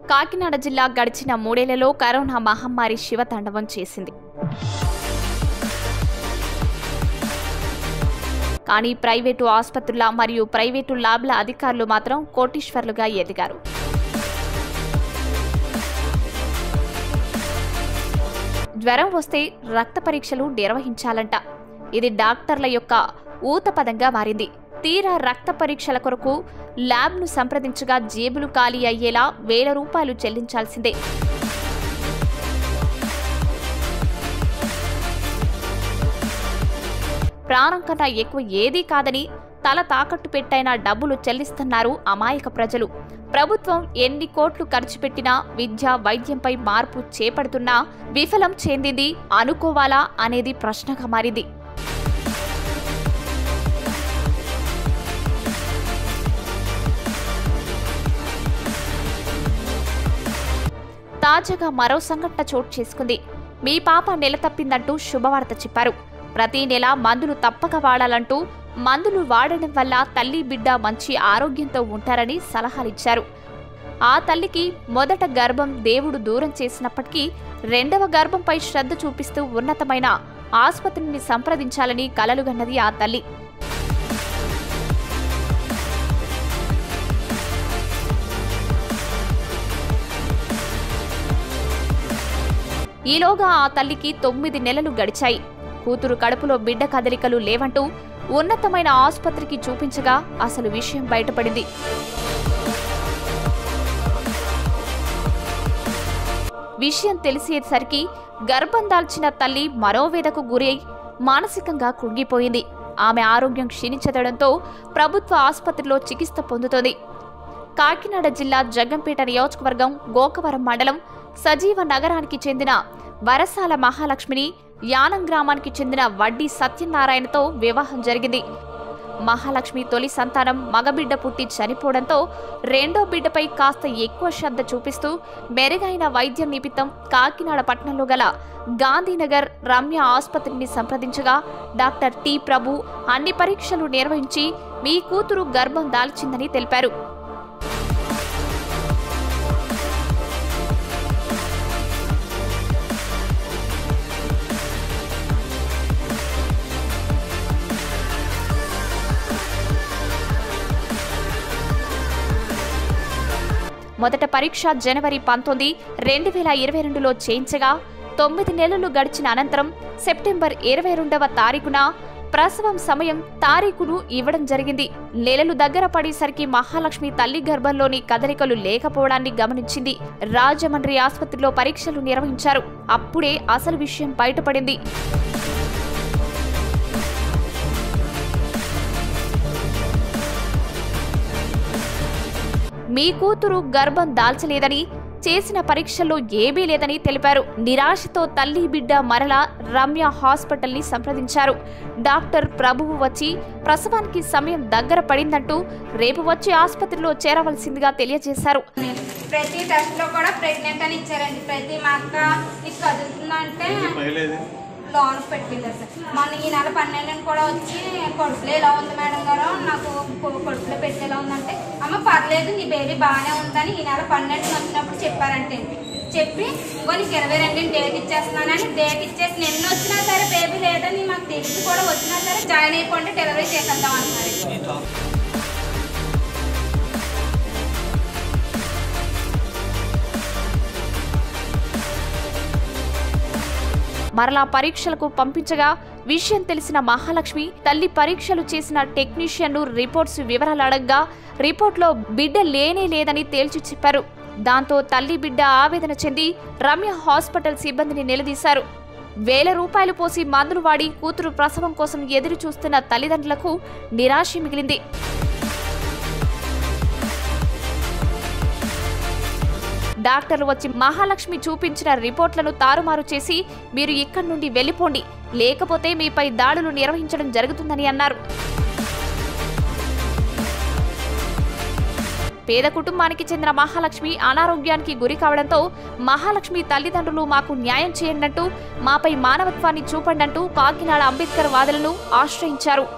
కాకినాడ జిల్లా గడిచిన మూడేళ్లలో కరోనా మహమ్మారి శివతాండవం చేసింది కానీ ప్రైవేటు ఆసుపత్రుల మరియు ప్రైవేటు ల్యాబ్ల అధికారులు మాత్రం కోటీశ్వర్లుగా ఎదిగారు జ్వరం వస్తే రక్త పరీక్షలు నిర్వహించాలంట ఇది డాక్టర్ల యొక్క ఊతపదంగా మారింది తీరా రక్త పరీక్షల కొరకు ల్యాబ్ను సంప్రదించగా జేబులు ఖాళీ అయ్యేలా వేల రూపాయలు చెల్లించాల్సిందే ప్రాణం కన్నా ఎక్కువ ఏదీ కాదని తల తాకట్టు పెట్టైనా డబ్బులు చెల్లిస్తున్నారు అమాయక ప్రజలు ప్రభుత్వం ఎన్ని కోట్లు ఖర్చు పెట్టినా విద్య వైద్యంపై మార్పు చేపడుతున్నా విఫలం చెందింది అనుకోవాలా అనేది ప్రశ్నగా మారింది తాజాగా మరో సంఘటన చోటు చేసుకుంది మీ పాప నెల తప్పిందంటూ శుభవార్త చెప్పారు ప్రతి నెల మందులు తప్పక వాడాలంటూ మందులు వాడడం వల్ల తల్లి బిడ్డ మంచి ఆరోగ్యంతో ఉంటారని సలహాలిచ్చారు ఆ తల్లికి మొదట గర్భం దేవుడు దూరం చేసినప్పటికీ రెండవ గర్భంపై శ్రద్ధ చూపిస్తూ ఉన్నతమైన ఆసుపత్రిని సంప్రదించాలని కలలుగన్నది ఆ తల్లి ఈలోగా ఆ తల్లికి తొమ్మిది నెలలు గడిచాయి కూతురు కడుపులో బిడ్డ కదలికలు లేవంటూ ఉన్నతమైన ఆసుపత్రికి చూపించగా అసలు విషయం బయటపడింది విషయం తెలిసేసరికి గర్భం దాల్చిన తల్లి మరోవేదకు గురై మానసికంగా కృంగిపోయింది ఆమె ఆరోగ్యం క్షీణించడంతో ప్రభుత్వ ఆసుపత్రిలో చికిత్స పొందుతోంది కాకినాడ జిల్లా జగ్గంపేట నియోజకవర్గం గోకవరం మండలం సజీవ నగరానికి చెందిన వరసాల మహాలక్ష్మిని యానం గ్రామానికి చెందిన వడ్డీ సత్యనారాయణతో వివాహం జరిగింది మహాలక్ష్మి తొలి సంతానం మగబిడ్డ పుట్టి చనిపోవడంతో రెండో బిడ్డపై కాస్త ఎక్కువ శ్రద్ధ చూపిస్తూ మెరుగైన వైద్యం నిమిత్తం కాకినాడ పట్టణంలో గల గాంధీనగర్ రమ్య ఆసుపత్రిని సంప్రదించగా డాక్టర్ టి ప్రభు అన్ని పరీక్షలు నిర్వహించి మీ కూతురు గర్భం దాల్చిందని తెలిపారు మొదట పరీక్ష జనవరి పంతొమ్మిది రెండు వేల ఇరవై రెండులో చేయించగా తొమ్మిది నెలలు గడిచిన అనంతరం సెప్టెంబర్ ఇరవై రెండవ తారీఖున ప్రసవం సమయం తారీఖును ఇవ్వడం జరిగింది నెలలు దగ్గర పడేసరికి మహాలక్ష్మి తల్లి గర్భంలోని కదలికలు లేకపోవడాన్ని గమనించింది రాజమండ్రి ఆసుపత్రిలో పరీక్షలు నిర్వహించారు అప్పుడే అసలు విషయం బయటపడింది మీ కూతురు గర్భం దాల్చలేదని చేసిన పరీక్షల్లో ఏమీ లేదని తెలిపారు నిరాశతో తల్లి బిడ్డ మరలా రమ్య హాస్పిటల్ ని సంప్రదించారు డాక్టర్ ప్రభువు వచ్చి ప్రసవానికి సమయం దగ్గర పడిందంటూ రేపు వచ్చి ఆసుపత్రిలో చేరవలసిందిగా తెలియజేశారు ప్రతి టెస్ట్ లో కూడా ప్రెగ్నెంట్ అని ఇచ్చారండి ప్రతి మా అక్క ఇది కదులుతుందంటే లోన్ పెట్టింది సార్ మొన్న ఈ నెల పన్నెండుని కూడా వచ్చి కడుపులో ఎలా ఉంది మేడం గారు నాకు కొ- కడుపులో పెట్టేలా ఉందంటే అమ్మ పర్లేదు నీ బేబీ బాగానే ఉందని ఈ నెల పన్నెండుని వచ్చినప్పుడు చెప్పారంటే చెప్పి ఇంకో నీకు ఇరవై రెండు డేట్ ఇచ్చేస్తున్నానని డేట్ ఇచ్చేసి నిన్న వచ్చినా సరే బేబీ లేదని మాకు తెలిసి కూడా వచ్చినా సరే జాయిన్ అయిపోండి డెలివరీ చేసేద్దాం అంటున్నారు మరలా పరీక్షలకు పంపించగా విషయం తెలిసిన మహాలక్ష్మి తల్లి పరీక్షలు చేసిన టెక్నీషియన్ను రిపోర్ట్స్ వివరాలు అడగ్గా రిపోర్ట్లో బిడ్డ లేనే లేదని తేల్చి చెప్పారు దాంతో తల్లి బిడ్డ ఆవేదన చెంది రమ్య హాస్పిటల్ సిబ్బందిని నిలదీశారు వేల రూపాయలు పోసి మందులు వాడి కూతురు ప్రసవం కోసం ఎదురు చూస్తున్న తల్లిదండ్రులకు నిరాశ మిగిలింది డాక్టర్లు వచ్చి మహాలక్ష్మి చూపించిన రిపోర్ట్లను తారుమారు చేసి మీరు ఇక్కడి నుండి వెళ్ళిపోండి లేకపోతే మీపై దాడులు నిర్వహించడం జరుగుతుందని అన్నారు పేద కుటుంబానికి చెందిన మహాలక్ష్మి అనారోగ్యానికి గురి కావడంతో మహాలక్ష్మి తల్లిదండ్రులు మాకు న్యాయం చేయండంటూ మాపై మానవత్వాన్ని చూపండంటూ కాకినాడ అంబేద్కర్ వాదులను ఆశ్రయించారు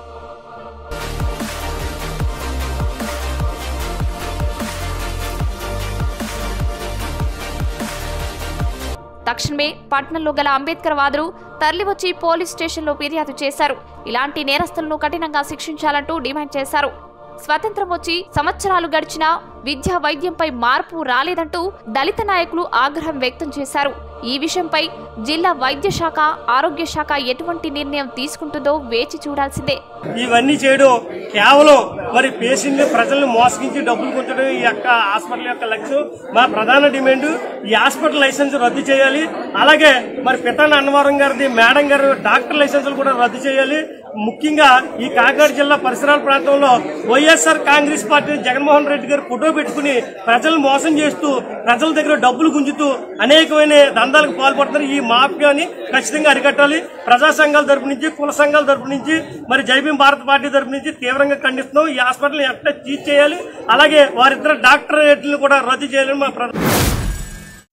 తక్షణమే పట్నంలో గల అంబేద్కర్ వాదులు తరలివచ్చి పోలీస్ స్టేషన్లో ఫిర్యాదు చేశారు ఇలాంటి నేరస్తులను కఠినంగా శిక్షించాలంటూ డిమాండ్ చేశారు స్వతంత్రం వచ్చి సంవత్సరాలు గడిచినా విద్యా వైద్యంపై మార్పు రాలేదంటూ దళిత నాయకులు ఆగ్రహం వ్యక్తం చేశారు ఈ విషయంపై జిల్లా వైద్య శాఖ ఆరోగ్య శాఖ ఎటువంటి నిర్ణయం తీసుకుంటుందో వేచి చూడాల్సిందే ఇవన్నీ చేయడం కేవలం మరి పేషెంట్ ప్రజల్ని మోసగించి డబ్బులు కొంచడం ఈ యొక్క హాస్పిటల్ యొక్క లక్ష్యం మా ప్రధాన డిమాండ్ ఈ హాస్పిటల్ లైసెన్స్ రద్దు చేయాలి అలాగే మరి పితాన అన్నవరం గారిది మేడం గారు డాక్టర్ లైసెన్సులు కూడా రద్దు చేయాలి ముఖ్యంగా ఈ కాకినాడ జిల్లా పరిసరాల ప్రాంతంలో వైఎస్ఆర్ కాంగ్రెస్ పార్టీ జగన్మోహన్ రెడ్డి గారు ఫోటో పెట్టుకుని ప్రజలను మోసం చేస్తూ ప్రజల దగ్గర డబ్బులు గుంజుతూ అనేకమైన దందాలకు పాల్పడుతున్నారు ఈ మాఫియాని ఖచ్చితంగా అరికట్టాలి ప్రజా సంఘాల తరపు నుంచి కుల సంఘాల తరపు నుంచి మరి జైభీం భారత పార్టీ తరపు నుంచి తీవ్రంగా ఖండిస్తున్నాం ఈ హాస్పిటల్ ఎట్లా చీజ్ చేయాలి అలాగే వారిద్దరు డాక్టరేట్లను కూడా రద్దు చేయాలని మా ప్ర-